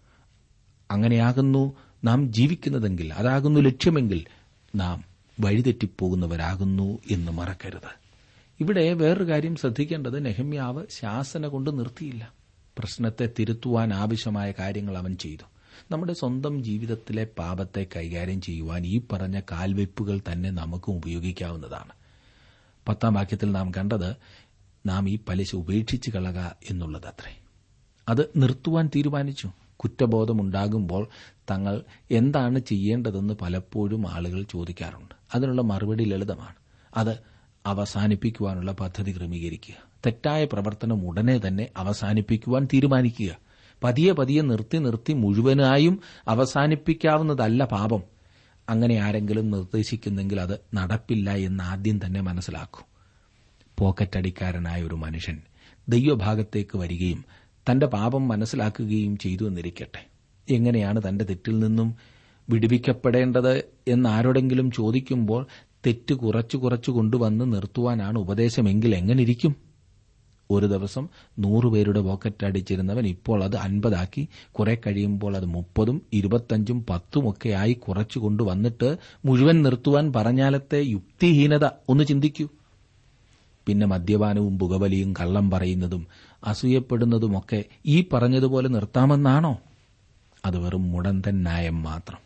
അങ്ങനെയാകുന്നു നാം ജീവിക്കുന്നതെങ്കിൽ അതാകുന്നു ലക്ഷ്യമെങ്കിൽ നാം വഴിതെറ്റിപ്പോകുന്നവരാകുന്നു എന്ന് മറക്കരുത് ഇവിടെ വേറൊരു കാര്യം ശ്രദ്ധിക്കേണ്ടത് നെഹമ്യാവ് ശാസന കൊണ്ട് നിർത്തിയില്ല പ്രശ്നത്തെ തിരുത്തുവാൻ ആവശ്യമായ കാര്യങ്ങൾ അവൻ ചെയ്തു നമ്മുടെ സ്വന്തം ജീവിതത്തിലെ പാപത്തെ കൈകാര്യം ചെയ്യുവാൻ ഈ പറഞ്ഞ കാൽവയ്പ്പുകൾ തന്നെ നമുക്കും ഉപയോഗിക്കാവുന്നതാണ് പത്താം വാക്യത്തിൽ നാം കണ്ടത് നാം ഈ പലിശ ഉപേക്ഷിച്ച് കളക എന്നുള്ളതത്രേ അത് നിർത്തുവാൻ തീരുമാനിച്ചു കുറ്റബോധമുണ്ടാകുമ്പോൾ തങ്ങൾ എന്താണ് ചെയ്യേണ്ടതെന്ന് പലപ്പോഴും ആളുകൾ ചോദിക്കാറുണ്ട് അതിനുള്ള മറുപടി ലളിതമാണ് അത് അവസാനിപ്പിക്കുവാനുള്ള പദ്ധതി ക്രമീകരിക്കുക തെറ്റായ പ്രവർത്തനം ഉടനെ തന്നെ അവസാനിപ്പിക്കുവാൻ തീരുമാനിക്കുക പതിയെ പതിയെ നിർത്തി നിർത്തി മുഴുവനായും അവസാനിപ്പിക്കാവുന്നതല്ല പാപം അങ്ങനെ ആരെങ്കിലും നിർദ്ദേശിക്കുന്നെങ്കിൽ അത് നടപ്പില്ല എന്ന് ആദ്യം തന്നെ മനസ്സിലാക്കൂ പോക്കറ്റടിക്കാരനായ ഒരു മനുഷ്യൻ ദൈവഭാഗത്തേക്ക് വരികയും തന്റെ പാപം മനസ്സിലാക്കുകയും ചെയ്തു എന്നിരിക്കട്ടെ എങ്ങനെയാണ് തന്റെ തെറ്റിൽ നിന്നും വിടുവിക്കപ്പെടേണ്ടത് എന്ന് ആരോടെങ്കിലും ചോദിക്കുമ്പോൾ തെറ്റ് കുറച്ചു കുറച്ചു കൊണ്ടുവന്ന് നിർത്തുവാനാണ് ഉപദേശമെങ്കിൽ എങ്ങനിരിക്കും ഒരു ദിവസം നൂറുപേരുടെ പോക്കറ്റ് അടിച്ചിരുന്നവൻ ഇപ്പോൾ അത് അൻപതാക്കി കുറെ കഴിയുമ്പോൾ അത് മുപ്പതും ഇരുപത്തഞ്ചും പത്തുമൊക്കെ ആയി കുറച്ചു കൊണ്ടുവന്നിട്ട് മുഴുവൻ നിർത്തുവാൻ പറഞ്ഞാലത്തെ യുക്തിഹീനത ഒന്ന് ചിന്തിക്കൂ പിന്നെ മദ്യപാനവും പുകവലിയും കള്ളം പറയുന്നതും അസൂയപ്പെടുന്നതുമൊക്കെ ഈ പറഞ്ഞതുപോലെ നിർത്താമെന്നാണോ അത് വെറും മുടന്തൻ ന്യായം മാത്രം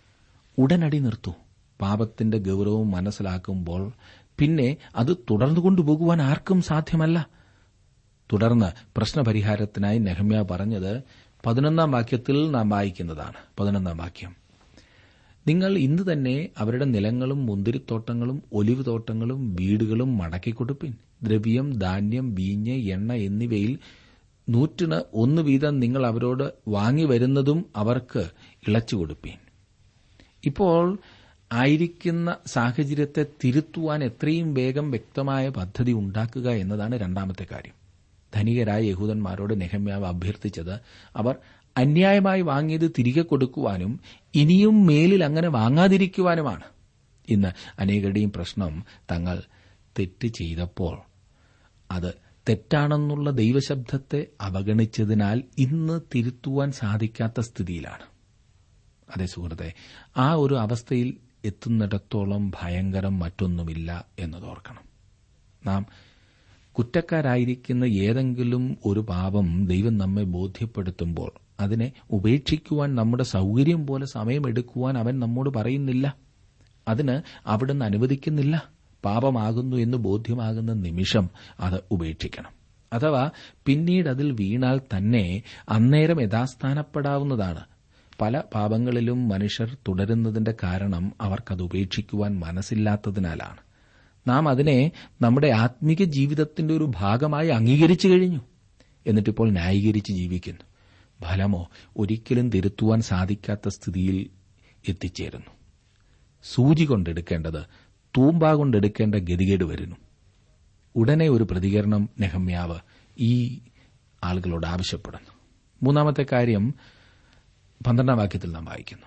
ഉടനടി നിർത്തൂ പാപത്തിന്റെ ഗൌരവം മനസ്സിലാക്കുമ്പോൾ പിന്നെ അത് തുടർന്നു കൊണ്ടുപോകുവാൻ ആർക്കും സാധ്യമല്ല തുടർന്ന് പ്രശ്നപരിഹാരത്തിനായി നെഹമ്യ പറഞ്ഞത് പതിനൊന്നാം വാക്യത്തിൽ നാം വായിക്കുന്നതാണ് പതിനൊന്നാം വാക്യം നിങ്ങൾ ഇന്ന് തന്നെ അവരുടെ നിലങ്ങളും മുന്തിരിത്തോട്ടങ്ങളും ഒലിവ് തോട്ടങ്ങളും വീടുകളും മടക്കിക്കൊടുപ്പിൻ ദ്രവ്യം ധാന്യം വീഞ്ഞ് എണ്ണ എന്നിവയിൽ നൂറ്റിന് ഒന്ന് വീതം നിങ്ങൾ അവരോട് വാങ്ങി വരുന്നതും അവർക്ക് ഇളച്ചു കൊടുപ്പീൻ ഇപ്പോൾ ആയിരിക്കുന്ന സാഹചര്യത്തെ തിരുത്തുവാൻ എത്രയും വേഗം വ്യക്തമായ പദ്ധതി ഉണ്ടാക്കുക എന്നതാണ് രണ്ടാമത്തെ കാര്യം ധനികരായ യഹൂദന്മാരോട് നെഹമ്യാവ് അഭ്യർത്ഥിച്ചത് അവർ അന്യായമായി വാങ്ങിയത് തിരികെ കൊടുക്കുവാനും ഇനിയും മേലിൽ അങ്ങനെ വാങ്ങാതിരിക്കുവാനുമാണ് ഇന്ന് അനേകരുടെയും പ്രശ്നം തങ്ങൾ തെറ്റ് ചെയ്തപ്പോൾ അത് തെറ്റാണെന്നുള്ള ദൈവശബ്ദത്തെ അവഗണിച്ചതിനാൽ ഇന്ന് തിരുത്തുവാൻ സാധിക്കാത്ത സ്ഥിതിയിലാണ് അതെ സുഹൃത്തെ ആ ഒരു അവസ്ഥയിൽ എത്തുന്നിടത്തോളം ഭയങ്കരം മറ്റൊന്നുമില്ല എന്നതോർക്കണം നാം കുറ്റക്കാരായിരിക്കുന്ന ഏതെങ്കിലും ഒരു പാപം ദൈവം നമ്മെ ബോധ്യപ്പെടുത്തുമ്പോൾ അതിനെ ഉപേക്ഷിക്കുവാൻ നമ്മുടെ സൗകര്യം പോലെ സമയമെടുക്കുവാൻ അവൻ നമ്മോട് പറയുന്നില്ല അതിന് അവിടുന്ന് അനുവദിക്കുന്നില്ല പാപമാകുന്നു എന്ന് ബോധ്യമാകുന്ന നിമിഷം അത് ഉപേക്ഷിക്കണം അഥവാ പിന്നീട് അതിൽ വീണാൽ തന്നെ അന്നേരം യഥാസ്ഥാനപ്പെടാവുന്നതാണ് പല പാപങ്ങളിലും മനുഷ്യർ തുടരുന്നതിന്റെ കാരണം അവർക്കത് ഉപേക്ഷിക്കുവാൻ മനസ്സില്ലാത്തതിനാലാണ് നാം അതിനെ നമ്മുടെ ആത്മീക ജീവിതത്തിന്റെ ഒരു ഭാഗമായി അംഗീകരിച്ചു കഴിഞ്ഞു എന്നിട്ടിപ്പോൾ ന്യായീകരിച്ച് ജീവിക്കുന്നു ഫലമോ ഒരിക്കലും തിരുത്തുവാൻ സാധിക്കാത്ത സ്ഥിതിയിൽ എത്തിച്ചേരുന്നു സൂചി കൊണ്ടെടുക്കേണ്ടത് തൂമ്പ കൊണ്ടെടുക്കേണ്ട ഗതികേട് വരുന്നു ഉടനെ ഒരു പ്രതികരണം നെഹമ്യാവ് ഈ ആളുകളോട് ആവശ്യപ്പെടുന്നു മൂന്നാമത്തെ കാര്യം പന്ത്രണ്ടാം വാക്യത്തിൽ നാം വായിക്കുന്നു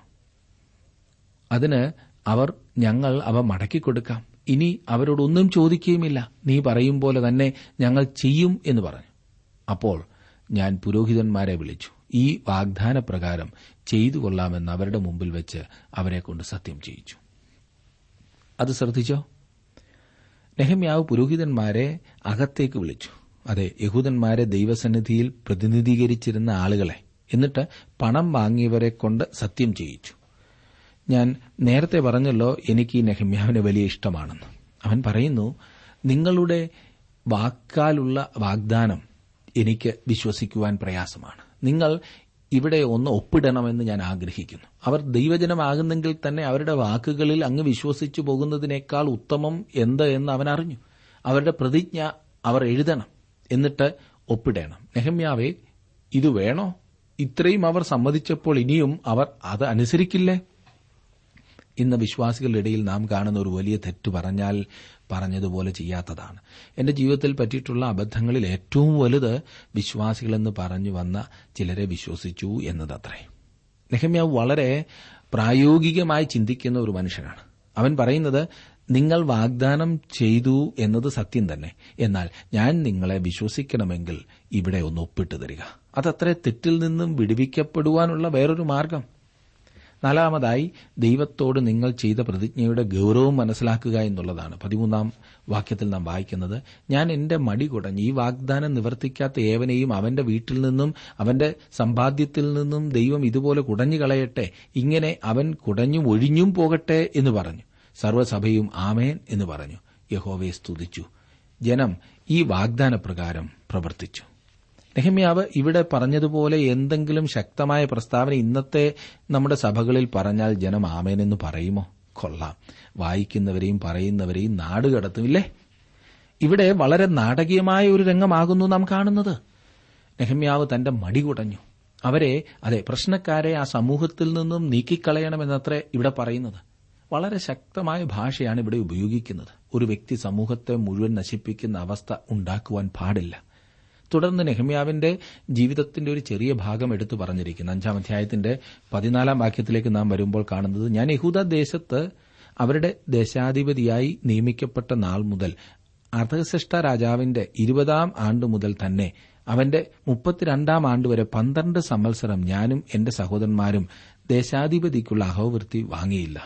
അതിന് അവർ ഞങ്ങൾ അവ മടക്കിക്കൊടുക്കാം ഇനി അവരോടൊന്നും ചോദിക്കുകയുമില്ല നീ പറയും പോലെ തന്നെ ഞങ്ങൾ ചെയ്യും എന്ന് പറഞ്ഞു അപ്പോൾ ഞാൻ പുരോഹിതന്മാരെ വിളിച്ചു ഈ വാഗ്ദാന പ്രകാരം ചെയ്തു കൊള്ളാമെന്ന് അവരുടെ മുമ്പിൽ വെച്ച് അവരെ കൊണ്ട് സത്യം ചെയ്യിച്ചു അത് ശ്രദ്ധിച്ചോ നെഹമ്യാവ് പുരോഹിതന്മാരെ അകത്തേക്ക് വിളിച്ചു അതെ യഹൂദന്മാരെ ദൈവസന്നിധിയിൽ പ്രതിനിധീകരിച്ചിരുന്ന ആളുകളെ എന്നിട്ട് പണം വാങ്ങിയവരെ കൊണ്ട് സത്യം ചെയ്യിച്ചു ഞാൻ നേരത്തെ പറഞ്ഞല്ലോ എനിക്ക് ഈ നെഹമ്യാവിനെ വലിയ ഇഷ്ടമാണെന്ന് അവൻ പറയുന്നു നിങ്ങളുടെ വാക്കാലുള്ള വാഗ്ദാനം എനിക്ക് വിശ്വസിക്കുവാൻ പ്രയാസമാണ് നിങ്ങൾ ഇവിടെ ഒന്ന് ഒപ്പിടണമെന്ന് ഞാൻ ആഗ്രഹിക്കുന്നു അവർ ദൈവജനമാകുന്നെങ്കിൽ തന്നെ അവരുടെ വാക്കുകളിൽ അങ്ങ് വിശ്വസിച്ചു പോകുന്നതിനേക്കാൾ ഉത്തമം എന്ത് എന്ന് അവൻ അറിഞ്ഞു അവരുടെ പ്രതിജ്ഞ അവർ എഴുതണം എന്നിട്ട് ഒപ്പിടണം നെഹമ്യാവെ ഇത് വേണോ ഇത്രയും അവർ സമ്മതിച്ചപ്പോൾ ഇനിയും അവർ അത് അനുസരിക്കില്ലേ ഇന്ന് വിശ്വാസികളുടെ ഇടയിൽ നാം കാണുന്ന ഒരു വലിയ തെറ്റ് പറഞ്ഞാൽ പറഞ്ഞതുപോലെ ചെയ്യാത്തതാണ് എന്റെ ജീവിതത്തിൽ പറ്റിയിട്ടുള്ള അബദ്ധങ്ങളിൽ ഏറ്റവും വലുത് വിശ്വാസികളെന്ന് പറഞ്ഞു വന്ന ചിലരെ വിശ്വസിച്ചു എന്നതത്രേ നെഹമ്യാവ് വളരെ പ്രായോഗികമായി ചിന്തിക്കുന്ന ഒരു മനുഷ്യനാണ് അവൻ പറയുന്നത് നിങ്ങൾ വാഗ്ദാനം ചെയ്തു എന്നത് സത്യം തന്നെ എന്നാൽ ഞാൻ നിങ്ങളെ വിശ്വസിക്കണമെങ്കിൽ ഇവിടെ ഒന്ന് ഒപ്പിട്ട് തരിക അതത്ര തെറ്റിൽ നിന്നും വിടുവിക്കപ്പെടുവാനുള്ള വേറൊരു മാർഗം നാലാമതായി ദൈവത്തോട് നിങ്ങൾ ചെയ്ത പ്രതിജ്ഞയുടെ ഗൌരവം മനസ്സിലാക്കുക എന്നുള്ളതാണ് പതിമൂന്നാം വാക്യത്തിൽ നാം വായിക്കുന്നത് ഞാൻ എന്റെ മടി കുടഞ്ഞ് ഈ വാഗ്ദാനം നിവർത്തിക്കാത്ത ഏവനെയും അവന്റെ വീട്ടിൽ നിന്നും അവന്റെ സമ്പാദ്യത്തിൽ നിന്നും ദൈവം ഇതുപോലെ കുടഞ്ഞു കളയട്ടെ ഇങ്ങനെ അവൻ കുടഞ്ഞും ഒഴിഞ്ഞും പോകട്ടെ എന്ന് പറഞ്ഞു സർവ്വസഭയും ആമേൻ എന്ന് പറഞ്ഞു യഹോവയെ സ്തുതിച്ചു ജനം ഈ വാഗ്ദാന പ്രകാരം പ്രവർത്തിച്ചു നെഹമ്യാവ് ഇവിടെ പറഞ്ഞതുപോലെ എന്തെങ്കിലും ശക്തമായ പ്രസ്താവന ഇന്നത്തെ നമ്മുടെ സഭകളിൽ പറഞ്ഞാൽ ജനം ആമേനെന്ന് പറയുമോ കൊള്ളാം വായിക്കുന്നവരെയും പറയുന്നവരെയും നാടുകടത്തുമില്ലേ ഇവിടെ വളരെ നാടകീയമായ ഒരു രംഗമാകുന്നു നാം കാണുന്നത് നെഹമ്യാവ് തന്റെ മടി കുടഞ്ഞു അവരെ അതെ പ്രശ്നക്കാരെ ആ സമൂഹത്തിൽ നിന്നും നീക്കിക്കളയണമെന്നത്രേ ഇവിടെ പറയുന്നത് വളരെ ശക്തമായ ഭാഷയാണ് ഇവിടെ ഉപയോഗിക്കുന്നത് ഒരു വ്യക്തി സമൂഹത്തെ മുഴുവൻ നശിപ്പിക്കുന്ന അവസ്ഥ ഉണ്ടാക്കുവാൻ പാടില്ല തുടർന്ന് നെഹമ്യാവിന്റെ ജീവിതത്തിന്റെ ഒരു ചെറിയ ഭാഗം എടുത്തു പറഞ്ഞിരിക്കുന്നു അഞ്ചാം അധ്യായത്തിന്റെ പതിനാലാം വാക്യത്തിലേക്ക് നാം വരുമ്പോൾ കാണുന്നത് ഞാൻ യഹൂദ ദേശത്ത് അവരുടെ ദേശാധിപതിയായി നിയമിക്കപ്പെട്ട നാൾ മുതൽ അർദ്ധശ്രേഷ്ഠ രാജാവിന്റെ ഇരുപതാം ആണ്ട് മുതൽ തന്നെ അവന്റെ മുപ്പത്തിരണ്ടാം ആണ്ട് വരെ പന്ത്രണ്ട് സംവത്സരം ഞാനും എന്റെ സഹോദരന്മാരും ദേശാധിപതിക്കുള്ള അഹോവൃത്തി വാങ്ങിയില്ല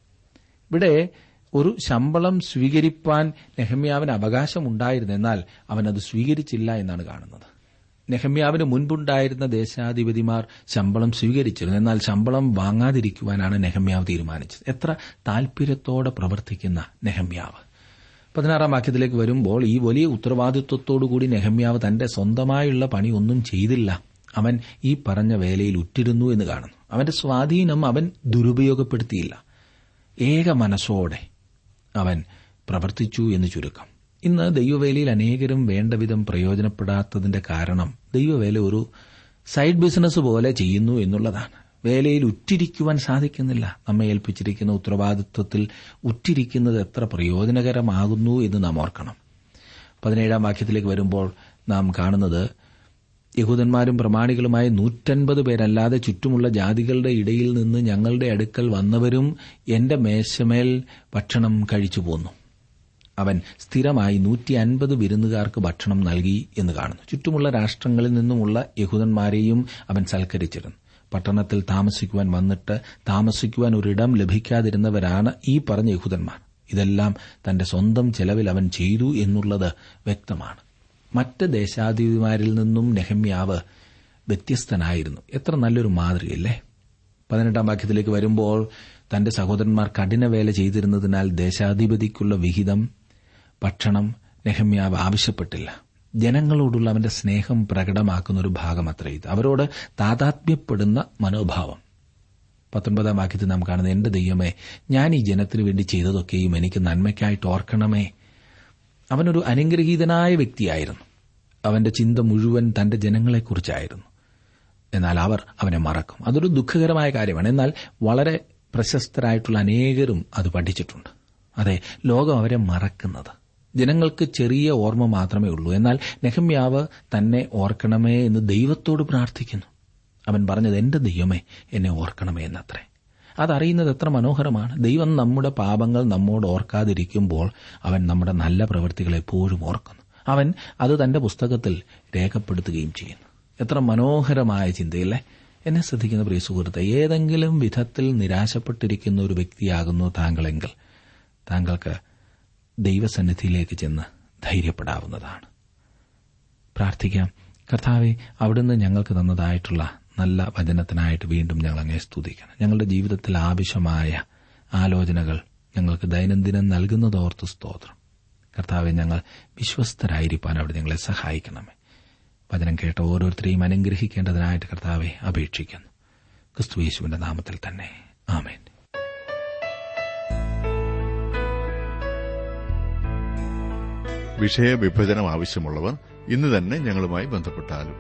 ഇവിടെ ഒരു ശമ്പളം സ്വീകരിപ്പാൻ നെഹമ്യാവിന് അവകാശമുണ്ടായിരുന്നു എന്നാൽ അവൻ അത് സ്വീകരിച്ചില്ല എന്നാണ് കാണുന്നത് നെഹമ്യാവിന് മുൻപുണ്ടായിരുന്ന ദേശാധിപതിമാർ ശമ്പളം സ്വീകരിച്ചിരുന്നു എന്നാൽ ശമ്പളം വാങ്ങാതിരിക്കുവാനാണ് നെഹമ്യാവ് തീരുമാനിച്ചത് എത്ര താൽപര്യത്തോടെ പ്രവർത്തിക്കുന്ന നെഹമ്യാവ് പതിനാറാം വാക്യത്തിലേക്ക് വരുമ്പോൾ ഈ വലിയ ഉത്തരവാദിത്വത്തോടുകൂടി നെഹമ്യാവ് തന്റെ സ്വന്തമായുള്ള പണി ഒന്നും ചെയ്തില്ല അവൻ ഈ പറഞ്ഞ വേലയിൽ ഉറ്റിരുന്നു എന്ന് കാണുന്നു അവന്റെ സ്വാധീനം അവൻ ദുരുപയോഗപ്പെടുത്തിയില്ല ഏക മനസ്സോടെ അവൻ പ്രവർത്തിച്ചു എന്ന് ചുരുക്കം ഇന്ന് ദൈവവേലയിൽ അനേകരും വേണ്ടവിധം പ്രയോജനപ്പെടാത്തതിന്റെ കാരണം ദൈവവേല ഒരു സൈഡ് ബിസിനസ് പോലെ ചെയ്യുന്നു എന്നുള്ളതാണ് വേലയിൽ ഉറ്റിരിക്കുവാൻ സാധിക്കുന്നില്ല നമ്മെ ഏൽപ്പിച്ചിരിക്കുന്ന ഉത്തരവാദിത്വത്തിൽ ഉറ്റിരിക്കുന്നത് എത്ര പ്രയോജനകരമാകുന്നു എന്ന് നാം ഓർക്കണം പതിനേഴാം വാക്യത്തിലേക്ക് വരുമ്പോൾ നാം കാണുന്നത് യഹൂദന്മാരും പ്രമാണികളുമായ നൂറ്റൻപത് പേരല്ലാതെ ചുറ്റുമുള്ള ജാതികളുടെ ഇടയിൽ നിന്ന് ഞങ്ങളുടെ അടുക്കൽ വന്നവരും എന്റെ മേശമേൽ ഭക്ഷണം കഴിച്ചു പോന്നു അവൻ സ്ഥിരമായി നൂറ്റി അൻപത് വിരുന്നുകാർക്ക് ഭക്ഷണം നൽകി എന്ന് കാണുന്നു ചുറ്റുമുള്ള രാഷ്ട്രങ്ങളിൽ നിന്നുമുള്ള യഹൂദന്മാരെയും അവൻ സൽക്കരിച്ചിരുന്നു പട്ടണത്തിൽ താമസിക്കുവാൻ വന്നിട്ട് താമസിക്കുവാൻ ഒരിടം ലഭിക്കാതിരുന്നവരാണ് ഈ പറഞ്ഞ യഹൂദന്മാർ ഇതെല്ലാം തന്റെ സ്വന്തം ചെലവിൽ അവൻ ചെയ്തു എന്നുള്ളത് വ്യക്തമാണ് മറ്റ് ദേശാധിപതിമാരിൽ നിന്നും നെഹമ്യാവ് വ്യത്യസ്തനായിരുന്നു എത്ര നല്ലൊരു മാതൃകയല്ലേ പതിനെട്ടാം വാക്യത്തിലേക്ക് വരുമ്പോൾ തന്റെ സഹോദരന്മാർ കഠിനവേല ചെയ്തിരുന്നതിനാൽ ദേശാധിപതിക്കുള്ള വിഹിതം ഭക്ഷണം നെഹമ്യാവ് ആവശ്യപ്പെട്ടില്ല ജനങ്ങളോടുള്ള അവന്റെ സ്നേഹം പ്രകടമാക്കുന്ന ഒരു ഭാഗം അത്ര ഇത് അവരോട് താതാത്മ്യപ്പെടുന്ന മനോഭാവം പത്തൊൻപതാം വാക്യത്തിൽ നാം കാണുന്നത് എന്റെ ദൈവമേ ഞാൻ ഈ ജനത്തിനു വേണ്ടി ചെയ്തതൊക്കെയും എനിക്ക് നന്മയ്ക്കായിട്ട് ഓർക്കണമേ അവനൊരു അനുഗ്രഹീതനായ വ്യക്തിയായിരുന്നു അവന്റെ ചിന്ത മുഴുവൻ തന്റെ ജനങ്ങളെക്കുറിച്ചായിരുന്നു എന്നാൽ അവർ അവനെ മറക്കും അതൊരു ദുഃഖകരമായ കാര്യമാണ് എന്നാൽ വളരെ പ്രശസ്തരായിട്ടുള്ള അനേകരും അത് പഠിച്ചിട്ടുണ്ട് അതെ ലോകം അവരെ മറക്കുന്നത് ജനങ്ങൾക്ക് ചെറിയ ഓർമ്മ മാത്രമേ ഉള്ളൂ എന്നാൽ നെഹമ്യാവ് തന്നെ ഓർക്കണമേ എന്ന് ദൈവത്തോട് പ്രാർത്ഥിക്കുന്നു അവൻ പറഞ്ഞത് എന്റെ ദൈവമേ എന്നെ ഓർക്കണമേ എന്നത്രേ അതറിയുന്നത് എത്ര മനോഹരമാണ് ദൈവം നമ്മുടെ പാപങ്ങൾ നമ്മോട് ഓർക്കാതിരിക്കുമ്പോൾ അവൻ നമ്മുടെ നല്ല പ്രവൃത്തികൾ എപ്പോഴും ഓർക്കുന്നു അവൻ അത് തന്റെ പുസ്തകത്തിൽ രേഖപ്പെടുത്തുകയും ചെയ്യുന്നു എത്ര മനോഹരമായ ചിന്തയില്ലേ എന്നെ ശ്രദ്ധിക്കുന്ന പ്രിയ സുഹൃത്തെ ഏതെങ്കിലും വിധത്തിൽ നിരാശപ്പെട്ടിരിക്കുന്ന ഒരു വ്യക്തിയാകുന്നു താങ്കളെങ്കിൽ താങ്കൾക്ക് ദൈവസന്നിധിയിലേക്ക് ചെന്ന് ധൈര്യപ്പെടാവുന്നതാണ് പ്രാർത്ഥിക്കാം കർത്താവെ അവിടുന്ന് ഞങ്ങൾക്ക് തന്നതായിട്ടുള്ള നല്ല വചനത്തിനായിട്ട് വീണ്ടും ഞങ്ങൾ അങ്ങേ സ്തുതിക്കണം ഞങ്ങളുടെ ജീവിതത്തിൽ ആവശ്യമായ ആലോചനകൾ ഞങ്ങൾക്ക് ദൈനംദിനം നൽകുന്നതോർത്ത് സ്തോത്രം കർത്താവെ ഞങ്ങൾ വിശ്വസ്തരായിരിക്കാൻ അവിടെ ഞങ്ങളെ സഹായിക്കണമേ വചനം കേട്ട ഓരോരുത്തരെയും അനുഗ്രഹിക്കേണ്ടതിനായിട്ട് കർത്താവെ അപേക്ഷിക്കുന്നു ക്രിസ്തു യേശുവിന്റെ നാമത്തിൽ തന്നെ ആമേൻ വിഷയവിഭജനം ആവശ്യമുള്ളവർ ഇന്ന് തന്നെ ഞങ്ങളുമായി ബന്ധപ്പെട്ടാലും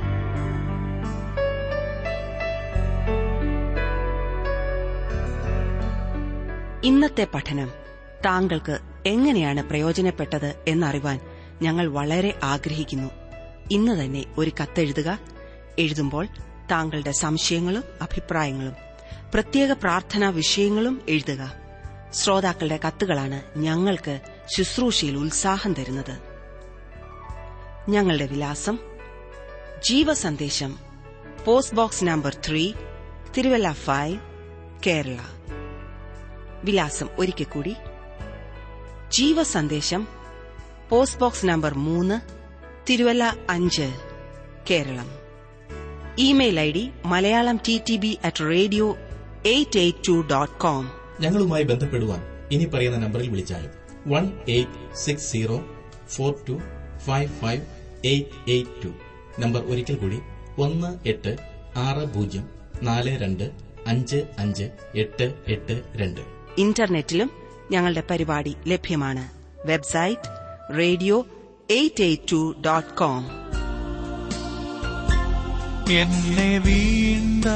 ഇന്നത്തെ പഠനം താങ്കൾക്ക് എങ്ങനെയാണ് പ്രയോജനപ്പെട്ടത് എന്നറിവാൻ ഞങ്ങൾ വളരെ ആഗ്രഹിക്കുന്നു ഇന്ന് തന്നെ ഒരു കത്തെഴുതുക എഴുതുമ്പോൾ താങ്കളുടെ സംശയങ്ങളും അഭിപ്രായങ്ങളും പ്രത്യേക പ്രാർത്ഥനാ വിഷയങ്ങളും എഴുതുക ശ്രോതാക്കളുടെ കത്തുകളാണ് ഞങ്ങൾക്ക് ശുശ്രൂഷയിൽ ഉത്സാഹം തരുന്നത് ഞങ്ങളുടെ വിലാസം Jeevasandesham post box number three Thiruvalla five Kerala വിലാസം ഒരിക്കൽ കൂടി ജീവസന്ദേശം പോസ്റ്റ് ബോക്സ് നമ്പർ മൂന്ന് തിരുവല്ല അഞ്ച് Keralam email I D Malayalam T T B at radio eight eight two dot com ഞങ്ങളുമായി ബന്ധപ്പെടുവാൻ ഇനി പറയുന്ന നമ്പറിൽ വിളിച്ചാലും one eight six zero four two five five eight eight two number ഒരിക്കൽ കൂടി ഒന്ന് എട്ട് ആറ് പൂജ്യം നാല് രണ്ട് അഞ്ച് അഞ്ച് എട്ട് എട്ട് രണ്ട് ഇന്റർനെറ്റിലും ഞങ്ങളുടെ പരിപാടി ലഭ്യമാണ് website radio eight eight two dot com എന്നെ വീണ്ട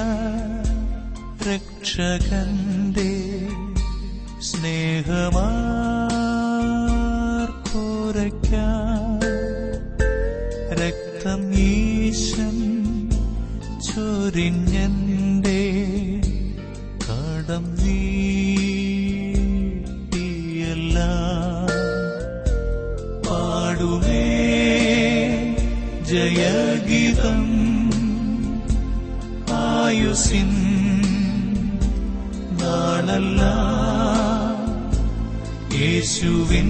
രക്ഷകന്റെ സ്നേഹമാർക്കോരയ്ക്കാൻ രക്തം ഈശൻ ചൊരിഞ്ഞന്റെ കടം നീട്ടിയല്ല പാടുമേ ജയഗീതം ആയുസിൻ നാളല്ല യേശുവിൻ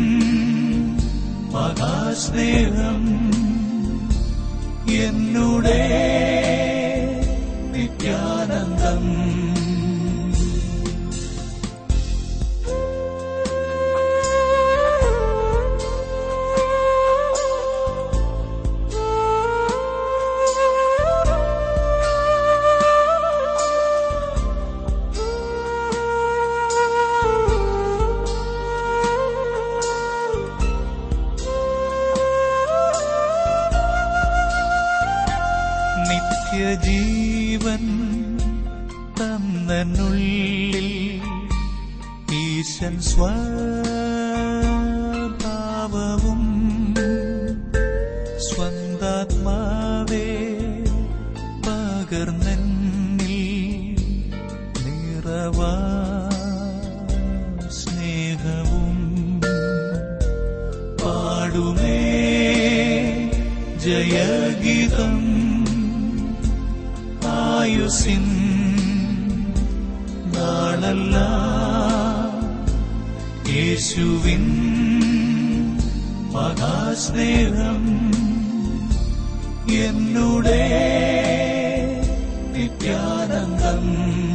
മഹാസ്നേഹം എന്നുടെ നിത്യാനന്ദം നിത്യജീവൻ തന്നുള്ളിൽ ഈശൻ സ്വഭാവവും സ്വന്താത്മാവേ പകർന്നെന്നിൽ നിറവാ സ്നേഹവും പാടുമേ ജയഗീതം ആയുസിൻ നാളല്ല യേശുവിൻ മഹാസ്നേഹം എന്നുടെ നിത്യാനന്ദം